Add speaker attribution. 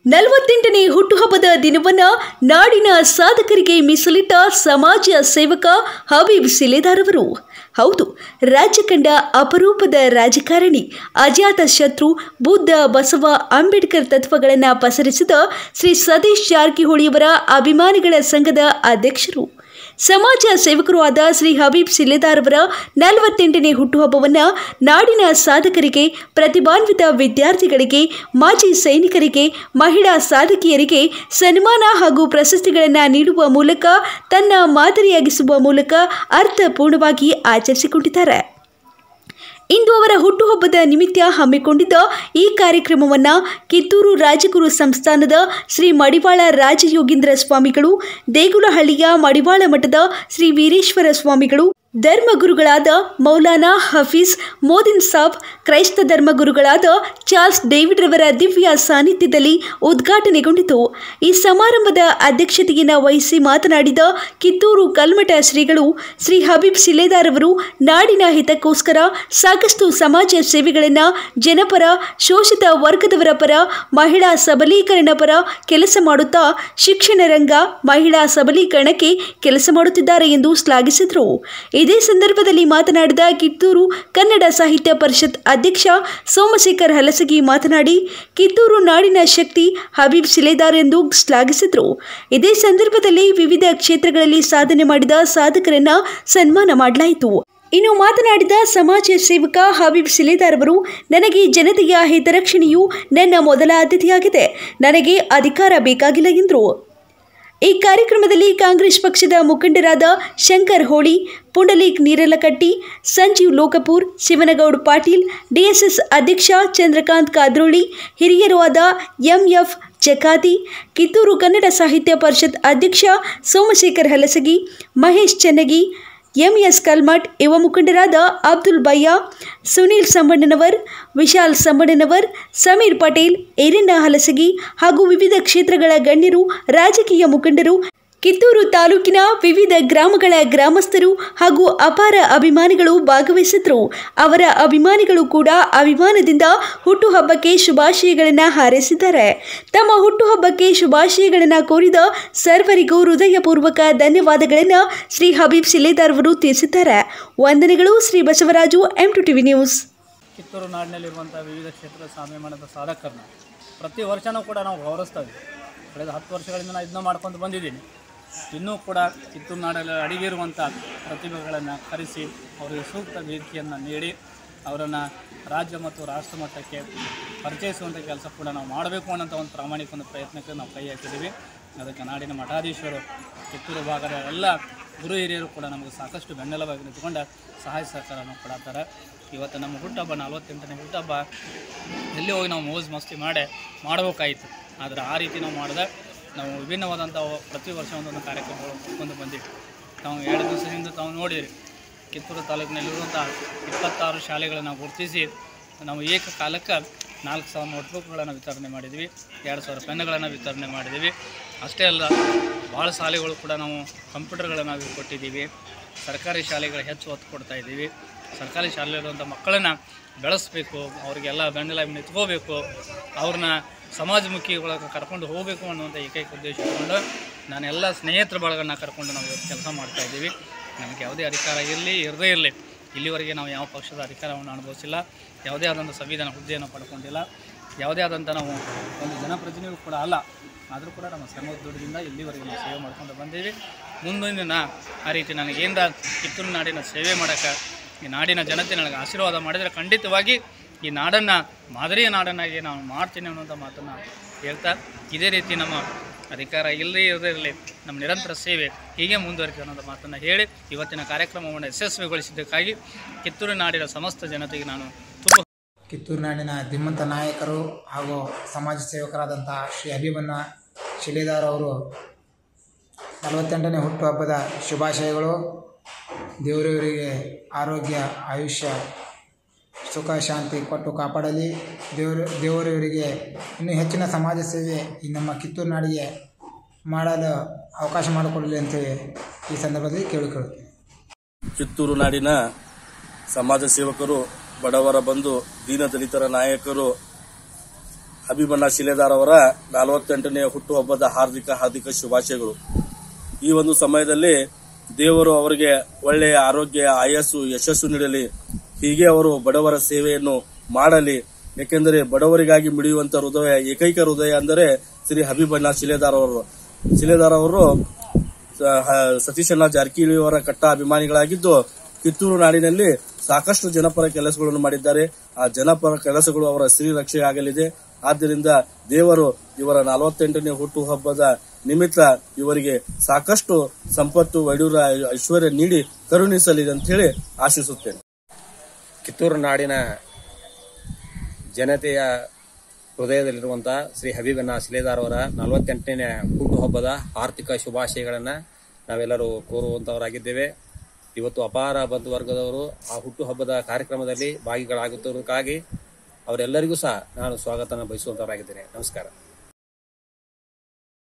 Speaker 1: ನಲವತ್ತೆಂಟನೇ ಹುಟ್ಟುಹಬ್ಬದ ದಿನವನ್ನ ನಾಡಿನ ಸಾಧಕರಿಗೆ ಮೀಸಲಿಟ್ಟ ಸಮಾಜ ಸೇವಕ ಹಬೀಬ್ ಸಿಲೆದಾರ್ ಅವರು ಹೌದು ರಾಜ್ಯ ಕಂಡ ಅಪರೂಪದ ರಾಜಕಾರಣಿ ಅಜಾತ ಶತ್ರು ಬುದ್ಧ ಬಸವ ಅಂಬೇಡ್ಕರ್ ತತ್ವಗಳನ್ನು ಪಸರಿಸಿದ ಶ್ರೀ ಸತೀಶ್ ಜಾರಕಿಹೊಳಿಯವರ ಅಭಿಮಾನಿಗಳ ಸಂಘದ ಅಧ್ಯಕ್ಷರು ಸಮಾಜ ಸೇವಕರು ಆದ ಶ್ರೀ ಹಬೀಬ್ ಸಿಲೆದಾರ್ ಅವರ ನಲವತ್ತೆಂಟನೇ ಹುಟ್ಟುಹಬ್ಬವನ್ನು ನಾಡಿನ ಸಾಧಕರಿಗೆ ಪ್ರತಿಭಾನ್ವಿತ ವಿದ್ಯಾರ್ಥಿಗಳಿಗೆ ಮಾಜಿ ಸೈನಿಕರಿಗೆ ಮಹಿಳಾ ಸಾಧಕಿಯರಿಗೆ ಸನ್ಮಾನ ಹಾಗೂ ಪ್ರಶಸ್ತಿಗಳನ್ನು ನೀಡುವ ಮೂಲಕ ತನ್ನ ಮಾದರಿಯಾಗಿಸುವ ಮೂಲಕ ಅರ್ಥಪೂರ್ಣವಾಗಿ ಆಚರಿಸಿಕೊಂಡಿದ್ದಾರೆ ಇಂದು ಅವರ ಹುಟ್ಟುಹಬ್ಬದ ನಿಮಿತ್ತ ಹಮ್ಮಿಕೊಂಡಿದ್ದ ಈ ಕಾರ್ಯಕ್ರಮವನ್ನು ಕಿತ್ತೂರು ರಾಜಗುರು ಸಂಸ್ಥಾನದ ಶ್ರೀ ಮಡಿವಾಳ ರಾಜಯೋಗೀಂದ್ರ ಸ್ವಾಮಿಗಳು ದೇಗುಲಹಳ್ಳಿಯ ಮಡಿವಾಳ ಮಠದ ಶ್ರೀ ವೀರೇಶ್ವರ ಸ್ವಾಮಿಗಳು ಧರ್ಮಗುರುಗಳಾದ ಮೌಲಾನಾ ಹಫೀಜ್ ಮೋದಿನ್ ಸಾಬ್ ಕ್ರೈಸ್ತ ಧರ್ಮಗುರುಗಳಾದ ಚಾರ್ಲ್ಸ್ ಡೇವಿಡ್ ರವರ ದಿವ್ಯ ಸಾನ್ನಿಧ್ಯದಲ್ಲಿ ಉದ್ಘಾಟನೆಗೊಂಡಿತು ಈ ಸಮಾರಂಭದ ಅಧ್ಯಕ್ಷತೆಯನ್ನು ವಹಿಸಿ ಮಾತನಾಡಿದ ಕಿತ್ತೂರು ಕಲ್ಮಠ ಶ್ರೀಗಳು ಶ್ರೀ ಹಬೀಬ್ ಸಿಲೇದಾರ್ ಅವರು ನಾಡಿನ ಹಿತಕ್ಕೋಸ್ಕರ ಸಾಕಷ್ಟು ಸಮಾಜ ಸೇವೆಗಳನ್ನು ಜನಪರ ಶೋಷಿತ ವರ್ಗದವರ ಪರ ಮಹಿಳಾ ಸಬಲೀಕರಣ ಪರ ಕೆಲಸ ಮಾಡುತ್ತಾ ಶಿಕ್ಷಣ ರಂಗ ಮಹಿಳಾ ಸಬಲೀಕರಣಕ್ಕೆ ಕೆಲಸ ಮಾಡುತ್ತಿದ್ದಾರೆ ಎಂದು ಶ್ಲಾಘಿಸಿದರು ಇದೇ ಸಂದರ್ಭದಲ್ಲಿ ಮಾತನಾಡಿದ ಕಿತ್ತೂರು ಕನ್ನಡ ಸಾಹಿತ್ಯ ಪರಿಷತ್ ಅಧ್ಯಕ್ಷ ಸೋಮಶೇಖರ್ ಹಲಸಗಿ ಮಾತನಾಡಿ ಕಿತ್ತೂರು ನಾಡಿನ ಶಕ್ತಿ ಹಬೀಬ್ ಸಿಲೇದಾರ್ ಎಂದು ಶ್ಲಾಘಿಸಿದರು ಇದೇ ಸಂದರ್ಭದಲ್ಲಿ ವಿವಿಧ ಕ್ಷೇತ್ರಗಳಲ್ಲಿ ಸಾಧನೆ ಮಾಡಿದ ಸಾಧಕರನ್ನ ಸನ್ಮಾನ ಮಾಡಲಾಯಿತು ಇನ್ನು ಮಾತನಾಡಿದ ಸಮಾಜ ಸೇವಕ ಹಬೀಬ್ ಸಿಲೇದಾರ್ ಅವರು ನನಗೆ ಜನತೆಯ ಹಿತರಕ್ಷಣೆಯು ನನ್ನ ಮೊದಲ ಆದ್ಯತೆಯಾಗಿದೆ ನನಗೆ ಅಧಿಕಾರ ಬೇಕಾಗಿಲ್ಲ ಎಂದರು ಈ ಕಾರ್ಯಕ್ರಮದಲ್ಲಿ ಕಾಂಗ್ರೆಸ್ ಪಕ್ಷದ ಮುಖಂಡರಾದ ಶಂಕರ್ ಹೋಳಿ ಪುಂಡಲೀಕ್ ನೀರಲಕಟ್ಟಿ ಸಂಜೀವ್ ಲೋಕಪೂರ್ ಶಿವನಗೌಡ್ ಪಾಟೀಲ್ ಡಿಎಸ್ಎಸ್ ಅಧ್ಯಕ್ಷ ಚಂದ್ರಕಾಂತ್ ಕಾದ್ರೋಳಿ ಹಿರಿಯರು ಆದ ಎಂಎಫ್ ಜಕಾತಿ ಕಿತ್ತೂರು ಕನ್ನಡ ಸಾಹಿತ್ಯ ಪರಿಷತ್ ಅಧ್ಯಕ್ಷ ಸೋಮಶೇಖರ್ ಹಲಸಗಿ ಮಹೇಶ್ ಚೆನ್ನಗಿ ಎಂಎಸ್ ಕಲ್ಮಠ್ ಯುವ ಮುಖಂಡರಾದ ಅಬ್ದುಲ್ ಬಯ್ಯ ಸುನೀಲ್ ಸಂಬಣ್ಣನವರ್ ವಿಶಾಲ್ ಸಂಬಣ್ಣನವರ್ ಸಮೀರ್ ಪಟೇಲ್ ಏರಣ್ಣ ಹಲಸಗಿ ಹಾಗೂ ವಿವಿಧ ಕ್ಷೇತ್ರಗಳ ಗಣ್ಯರು ರಾಜಕೀಯ ಮುಖಂಡರು ಕಿತ್ತೂರು ತಾಲೂಕಿನ ವಿವಿಧ ಗ್ರಾಮಗಳ ಗ್ರಾಮಸ್ಥರು ಹಾಗೂ ಅಪಾರ ಅಭಿಮಾನಿಗಳು ಭಾಗವಹಿಸಿದ್ರು ಅವರ ಅಭಿಮಾನಿಗಳು ಕೂಡ ಅಭಿಮಾನದಿಂದ ಹುಟ್ಟುಹಬ್ಬಕ್ಕೆ ಶುಭಾಶಯಗಳನ್ನು ಹಾರೈಸಿದ್ದಾರೆ ತಮ್ಮ ಹುಟ್ಟುಹಬ್ಬಕ್ಕೆ ಶುಭಾಶಯಗಳನ್ನು ಕೋರಿದ ಸರ್ವರಿಗೂ ಹೃದಯಪೂರ್ವಕ ಧನ್ಯವಾದಗಳನ್ನು ಶ್ರೀ ಹಬೀಬ್ ಸಿಲೇದಾರ್ ಅವರು ತಿಳಿಸಿದ್ದಾರೆ ವಂದನೆಗಳು Shri Basavaraju M two TV news
Speaker 2: Kittur ನಾಡಿನಲ್ಲಿರುವಂಥ ವಿವಿಧ ಕ್ಷೇತ್ರದ ಸಾಧನೆ ಮಾಡಿದ ಸಾಧಕರನ್ನ ಪ್ರತಿ ವರ್ಷವೂ ಕೂಡ ನಾವು ಗೌರವಿಸ್ತಾ ಇದ್ದೀವಿ ಕಳೆದ ಹತ್ತು ವರ್ಷಗಳಿಂದ ನಾನು ಇದನ್ನ ಮಾಡ್ಕೊಂಡು ಬಂದಿದ್ದೀನಿ ಇನ್ನೂ ಕೂಡ ಕಿತ್ತೂರು ನಾಡಲ್ಲಿ ಅಡಗಿರುವಂಥ ಪ್ರತಿಭೆಗಳನ್ನು ಕರೆಸಿ ಅವರಿಗೆ ಸೂಕ್ತ ವೇದಿಕೆಯನ್ನು ನೀಡಿ ಅವರನ್ನು ರಾಜ್ಯ ಮತ್ತು ರಾಷ್ಟ್ರ ಮಟ್ಟಕ್ಕೆ ಪರಿಚಯಿಸುವಂಥ ಕೆಲಸ ಕೂಡ ನಾವು ಮಾಡಬೇಕು ಅನ್ನೋಂಥ ಒಂದು ಪ್ರಾಮಾಣಿಕ ಒಂದು ಪ್ರಯತ್ನಕ್ಕೆ ನಾವು ಕೈ ಹಾಕಿದ್ದೀವಿ ಅದಕ್ಕೆ ನಾಡಿನ ಮಠಾಧೀಶರು ಕಿತ್ತೂರು ಭಾಗದ ಎಲ್ಲ ಗುರು ಹಿರಿಯರು ಕೂಡ ನಮಗೆ ಸಾಕಷ್ಟು ಬೆನ್ನೆಲುಬಾಗಿ ನಿಂತ್ಕೊಂಡು ಸಹಾಯ ಸಹಕಾರವನ್ನು ಕೊಡತ್ತಾರೆ ಇವತ್ತು ನಮ್ಮ ಹುಟ್ಟುಹಬ್ಬ ನಲವತ್ತೆಂಟನೇ ಹುಟ್ಟುಹಬ್ಬ ಎಲ್ಲಿ ಹೋಗಿ ನಾವು ಮೋಜು ಮಸ್ತಿ ಮಾಡೇ ಮಾಡಬೇಕಾಯಿತು ಆದರೆ ಆ ರೀತಿ ನಾವು ಮಾಡಿದೆ ನಾವು ವಿಭಿನ್ನವಾದಂಥ ಪ್ರತಿ ವರ್ಷ ಒಂದೊಂದು ಕಾರ್ಯಕ್ರಮಗಳು ಹೊಂದ್ಕೊಂಡು ಬಂದಿವಿ ನಾವು ಎರಡು ದಿವಸದಿಂದ ತಾವು ನೋಡಿರಿ ಕಿತ್ತೂರು ತಾಲೂಕಿನಲ್ಲಿರುವಂಥ ಇಪ್ಪತ್ತಾರು ಶಾಲೆಗಳನ್ನು ಗುರುತಿಸಿ ನಾವು ಏಕಕಾಲಕ್ಕೆ ನಾಲ್ಕು ಸಾವಿರ ನೋಟ್ಬುಕ್ಗಳನ್ನು ವಿತರಣೆ ಮಾಡಿದ್ವಿ ಎರಡು ಸಾವಿರ ಪೆನ್ನುಗಳನ್ನು ವಿತರಣೆ ಮಾಡಿದ್ದೀವಿ ಅಷ್ಟೇ ಅಲ್ಲ ಭಾಳ ಶಾಲೆಗಳು ಕೂಡ ನಾವು ಕಂಪ್ಯೂಟರ್ಗಳನ್ನು ಕೊಟ್ಟಿದ್ದೀವಿ ಸರ್ಕಾರಿ ಶಾಲೆಗಳು ಹೆಚ್ಚು ಒತ್ತು ಕೊಡ್ತಾ ಇದ್ದೀವಿ ಸರ್ಕಾರಿ ಶಾಲೆಯಲ್ಲಿರುವಂಥ ಮಕ್ಕಳನ್ನು ಬೆಳೆಸಬೇಕು ಅವರಿಗೆಲ್ಲ ಬೆನ್ನೆಲಾಗಿ ನಿಂತ್ಕೋಬೇಕು ಅವ್ರನ್ನ ಸಮಾಜಮುಖಿ ಒಳಗೆ ಕರ್ಕೊಂಡು ಹೋಗಬೇಕು ಅನ್ನುವಂಥ ಏಕೈಕ ಉದ್ದೇಶ ಇಟ್ಕೊಂಡು ನಾನು ಎಲ್ಲ ಸ್ನೇಹಿತರ ಬಳಗನ್ನ ಕರ್ಕೊಂಡು ನಾವು ಇವತ್ತು ಕೆಲಸ ಮಾಡ್ತಾ ಇದ್ದೀವಿ ನಮಗೆ ಯಾವುದೇ ಅಧಿಕಾರ ಇರಲಿ ಇರದೇ ಇರಲಿ ಇಲ್ಲಿವರೆಗೆ ನಾವು ಯಾವ ಪಕ್ಷದ ಅಧಿಕಾರವನ್ನು ಅನುಭವಿಸಿಲ್ಲ ಯಾವುದೇ ಆದಂಥ ಸಂವಿಧಾನ ಹುದ್ದೆಯನ್ನು ಪಡ್ಕೊಂಡಿಲ್ಲ ಯಾವುದೇ ಆದಂಥ ನಾವು ಒಂದು ಜನಪ್ರತಿನಿಧಿಗಳು ಕೂಡ ಅಲ್ಲ ಆದರೂ ಕೂಡ ನಮ್ಮ ಶ್ರಮದ ದುಡ್ಡಿನಿಂದ ಇಲ್ಲಿವರೆಗೆ ನಾವು ಸೇವೆ ಮಾಡ್ಕೊಂಡು ಬಂದೀವಿ ಮುಂದೊಂದು ದಿನ ಆ ರೀತಿ ನನಗೇಂದ ಕಿತ್ತೂರು ನಾಡಿನ ಸೇವೆ ಮಾಡೋಕ್ಕೆ ಈ ನಾಡಿನ ಜನತೆ ನನಗೆ ಆಶೀರ್ವಾದ ಮಾಡಿದರೆ ಖಂಡಿತವಾಗಿ ಈ ನಾಡನ್ನು ಮಾದರಿಯ ನಾಡನ್ನಾಗಿ ನಾನು ಮಾಡ್ತೀನಿ ಅನ್ನೋಂಥ ಮಾತನ್ನು ಹೇಳ್ತಾ ಇದೇ ರೀತಿ ನಮ್ಮ ಅಧಿಕಾರ ಇಲ್ಲದೇ ಇರದೇ ಇರಲಿ ನಮ್ಮ ನಿರಂತರ ಸೇವೆ ಹೀಗೆ ಮುಂದುವರಿಕೆ ಅನ್ನೋಂಥ ಮಾತನ್ನು ಹೇಳಿ ಇವತ್ತಿನ ಕಾರ್ಯಕ್ರಮವನ್ನು ಯಶಸ್ವಿಗೊಳಿಸಿದ್ದಕ್ಕಾಗಿ ಕಿತ್ತೂರು ನಾಡಿನ ಸಮಸ್ತ ಜನತೆಗೆ ನಾನು ತುಂಬ
Speaker 3: ಕಿತ್ತೂರು ನಾಡಿನ ಧೀಮಂತ ನಾಯಕರು ಹಾಗೂ ಸಮಾಜ ಸೇವಕರಾದಂಥ ಶ್ರೀ ಹಬೀಬನ್ನ ಶಿಲೇದಾರ್ ಅವರು ನಲವತ್ತೆಂಟನೇ ಹುಟ್ಟುಹಬ್ಬದ ಶುಭಾಶಯಗಳು ದೇವರವರಿಗೆ ಆರೋಗ್ಯ ಆಯುಷ್ಯ ಸುಖ ಶಾಂತಿ ಕೊಟ್ಟು ಕಾಪಾಡಲಿ ದೇವರು ದೇವರವರಿಗೆ ಇನ್ನೂ ಹೆಚ್ಚಿನ ಸಮಾಜ ಸೇವೆ ಈ ನಮ್ಮ ಕಿತ್ತೂರು ನಾಡಿಗೆ ಮಾಡಲು ಅವಕಾಶ ಮಾಡಿಕೊಡಲಿ ಅಂತೇಳಿ ಈ ಸಂದರ್ಭದಲ್ಲಿ ಕೇಳಿಕೊಳ್ಳುತ್ತೇನೆ
Speaker 4: ಕಿತ್ತೂರು ನಾಡಿನ ಸಮಾಜ ಸೇವಕರು ಬಡವರ ಬಂಧು ದೀನದಲಿತರ ನಾಯಕರು ಹಬೀಬಣ್ಣ ಶಿಲೆದಾರ್ ಅವರ ನಲವತ್ತೆಂಟನೇ ಹುಟ್ಟುಹಬ್ಬದ ಹಾರ್ದಿಕ ಹಾರ್ದಿಕ ಶುಭಾಶಯಗಳು ಈ ಒಂದು ಸಮಯದಲ್ಲಿ ದೇವರು ಅವರಿಗೆ ಒಳ್ಳೆಯ ಆರೋಗ್ಯ ಆಯಸ್ಸು ಯಶಸ್ಸು ನೀಡಲಿ ಹೀಗೆ ಅವರು ಬಡವರ ಸೇವೆಯನ್ನು ಮಾಡಲಿ ಏಕೆಂದರೆ ಬಡವರಿಗಾಗಿ ಮಿಡಿಯುವಂತ ಹೃದಯ ಏಕೈಕ ಹೃದಯ ಅಂದರೆ ಶ್ರೀ ಹಬೀಬಣ್ಣ ಶಿಲೆದಾರ್ ಅವರು ಶಿಲೆದಾರ್ ಅವರು ಸ- ಹ- ಸತೀಶಣ್ಣ ಜಾರಕಿಹೊಳಿ ಅವರ ಕಟ್ಟ ಅಭಿಮಾನಿಗಳಾಗಿದ್ದು ಕಿತ್ತೂರು ನಾಡಿನಲ್ಲಿ ಸಾಕಷ್ಟು ಜನಪರ ಕೆಲಸಗಳನ್ನು ಮಾಡಿದ್ದಾರೆ ಆ ಜನಪರ ಕೆಲಸಗಳು ಅವರ ಶ್ರೀ ರಕ್ಷೆ ಆಗಲಿದೆ ಆದ್ದರಿಂದ ದೇವರು ಇವರ ನಲವತ್ತೆಂಟನೇ ಹುಟ್ಟುಹಬ್ಬದ ನಿಮಿತ್ತ ಇವರಿಗೆ ಸಾಕಷ್ಟು ಸಂಪತ್ತು ವೈಡೂರ ಐಶ್ವರ್ಯ ನೀಡಿ ಕರುಣಿಸಲಿದೆ ಅಂತ ಹೇಳಿ ಆಶಿಸುತ್ತೇನೆ
Speaker 5: ಕಿತ್ತೂರು ನಾಡಿನ ಜನತೆಯ ಹೃದಯದಲ್ಲಿರುವಂತಹ ಶ್ರೀ ಹಬೀಬಣ್ಣ ಶಿಲೇದಾರ್ ಅವರ ನಲವತ್ತೆಂಟನೇ ಹುಟ್ಟುಹಬ್ಬದ ಆರ್ಥಿಕ ಶುಭಾಶಯಗಳನ್ನು ನಾವೆಲ್ಲರೂ ಕೋರುವಂತವರಾಗಿದ್ದೇವೆ ಇವತ್ತು ಅಪಾರ ಬಂಧು ವರ್ಗದವರು ಆ ಹುಟ್ಟುಹಬ್ಬದ ಕಾರ್ಯಕ್ರಮದಲ್ಲಿ ಭಾಗಿಗಳಾಗುತ್ತಿರುವುದಕ್ಕಾಗಿ ಅವರೆಲ್ಲರಿಗೂ ಸಹ ನಾನು ಸ್ವಾಗತನ ಬಯಸುವಂತವರಾಗಿದ್ದೇನೆ ನಮಸ್ಕಾರ